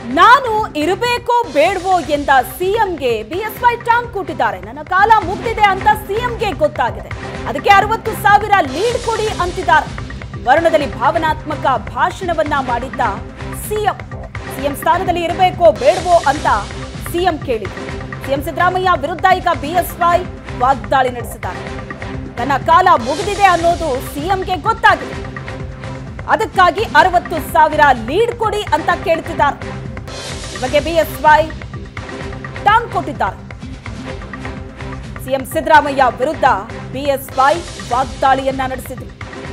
ನಾನು ಇರಬೇಕೋ ಬೇಡವೋ ಎಂದ ಸಿಎಂಗೆ ಬಿಎಸ್ವೈ ಟಾಂಗ್ ಕೊಟ್ಟಿದ್ದಾರೆ ನನ್ನ ಕಾಲ ಮುಗ್ದಿದೆ ಅಂತ ಸಿಎಂಗೆ ಗೊತ್ತಾಗಿದೆ ಅದಕ್ಕೆ ಅರವತ್ತು ಸಾವಿರ ಲೀಡ್ ಕೊಡಿ ಅಂತಿದ್ದಾರೆ ವರುಣದಲ್ಲಿ ಭಾವನಾತ್ಮಕ ಭಾಷಣವನ್ನ ಮಾಡಿದ್ದ ಸಿಎಂ ಸಿಎಂ ಸ್ಥಾನದಲ್ಲಿ ಇರಬೇಕೋ ಬೇಡವೋ ಅಂತ ಸಿಎಂ ಕೇಳಿದ್ರು ಸಿಎಂ ಸಿದ್ದರಾಮಯ್ಯ ವಿರುದ್ಧ ಈಗ ಬಿಎಸ್ವೈ ವಾಗ್ದಾಳಿ ನಡೆಸಿದ್ದಾರೆ ತನ್ನ ಕಾಲ ಮುಗಿದಿದೆ ಅನ್ನೋದು ಸಿಎಂಗೆ ಗೊತ್ತಾಗಿದೆ ಅದಕ್ಕಾಗಿ ಅರವತ್ತು ಸಾವಿರ ಲೀಡ್ ಕೊಡಿ ಅಂತ ಕೇಳ್ತಿದ್ದಾರೆ ಈ ಬಗ್ಗೆ ಬಿಎಸ್ವೈ ಟಾಂಗ್ ಕೊಟ್ಟಿದ್ದಾರೆ ಸಿಎಂ ಸಿದ್ದರಾಮಯ್ಯ ವಿರುದ್ಧ ಬಿಎಸ್ವೈ ವಾಗ್ದಾಳಿಯನ್ನ ನಡೆಸಿದ್ರು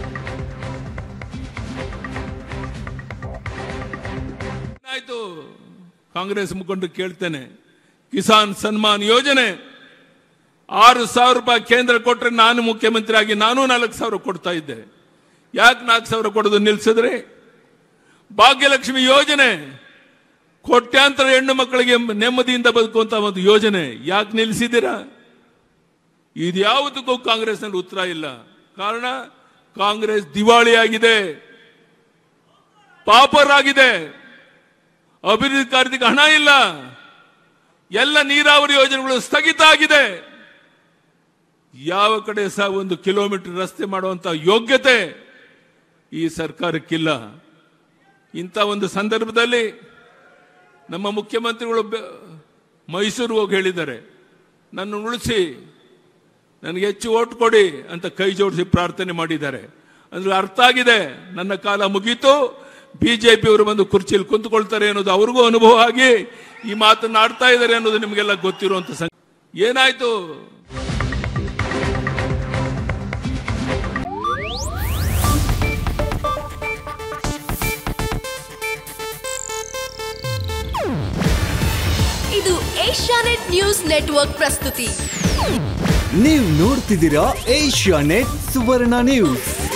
ಆಯ್ತು ಕಾಂಗ್ರೆಸ್ ಮುಖಂಡರು ಕೇಳ್ತೇನೆ ಕಿಸಾನ್ ಸನ್ಮಾನ್ ಯೋಜನೆ ಆರು ಸಾವಿರ ರೂಪಾಯಿ ಕೇಂದ್ರ ಕೊಟ್ರೆ ನಾನು ಮುಖ್ಯಮಂತ್ರಿ ಆಗಿ ನಾನು ನಾಲ್ಕು ಸಾವಿರ ಕೊಡ್ತಾ ಇದ್ದೆ ಯಾಕೆ ನಾಲ್ಕು ಸಾವಿರ ಕೊಡೋದು ನಿಲ್ಸಿದ್ರಿ ಭಾಗ್ಯಲಕ್ಷ್ಮಿ ಯೋಜನೆ ಕೋಟ್ಯಾಂತರ ಹೆಣ್ಣು ಮಕ್ಕಳಿಗೆ ನೆಮ್ಮದಿಯಿಂದ ಬದುಕುವಂತ ಒಂದು ಯೋಜನೆ ಯಾಕೆ ನಿಲ್ಲಿಸಿದ್ದೀರಾ ಇದು ಯಾವುದಕ್ಕೂ ಕಾಂಗ್ರೆಸ್ನಲ್ಲಿ ಉತ್ತರ ಇಲ್ಲ ಕಾರಣ ಕಾಂಗ್ರೆಸ್ ದಿವಾಳಿಯಾಗಿದೆ ಪಾಪರಾಗಿದೆ ಅಭಿವೃದ್ಧಿ ಕಾರ್ಯಕ್ಕೆ ಹಣ ಇಲ್ಲ ಎಲ್ಲ ನೀರಾವರಿ ಯೋಜನೆಗಳು ಸ್ಥಗಿತ ಆಗಿದೆ ಯಾವ ಕಡೆ ಸಹ ಒಂದು ಕಿಲೋಮೀಟರ್ ರಸ್ತೆ ಮಾಡುವಂತ ಯೋಗ್ಯತೆ ಈ ಸರ್ಕಾರಕ್ಕಿಲ್ಲ ಇಂಥ ಒಂದು ಸಂದರ್ಭದಲ್ಲಿ ನಮ್ಮ ಮುಖ್ಯಮಂತ್ರಿಗಳು ಬೆ- ಮೈಸೂರಿಗೆ ಹೋಗಿ ಹೇಳಿದ್ದಾರೆ ನನ್ನ ಉಳಿಸಿ ನನಗೆ ಹೆಚ್ಚು ಓಟ್ ಕೊಡಿ ಅಂತ ಕೈ ಜೋಡಿಸಿ ಪ್ರಾರ್ಥನೆ ಮಾಡಿದ್ದಾರೆ ಅಂದ್ರೆ ಅರ್ಥ ಆಗಿದೆ ನನ್ನ ಕಾಲ ಮುಗೀತು ಬಿಜೆಪಿ ಅವರು ಬಂದು ಕುರ್ಚಿಯಲ್ಲಿ ಕುಂತ್ಕೊಳ್ತಾರೆ ಅನ್ನೋದು ಅವ್ರಿಗೂ ಅನುಭವ ಆಗಿ ಈ ಮಾತನ್ನ ಆಡ್ತಾ ಇದ್ದಾರೆ ಅನ್ನೋದು ನಿಮಗೆಲ್ಲ ಗೊತ್ತಿರುವಂತ ಸಂಗತಿ ಏನಾಯ್ತು ಇದು ಏಷ್ಯಾನೆಟ್ ನ್ಯೂಸ್ ನೆಟ್ವರ್ಕ್ ಪ್ರಸ್ತುತಿ ನೀವು ನೋಡ್ತಿದ್ದೀರಾ ಏಷ್ಯಾ ನೆಟ್ ಸುವರ್ಣ ನ್ಯೂಸ್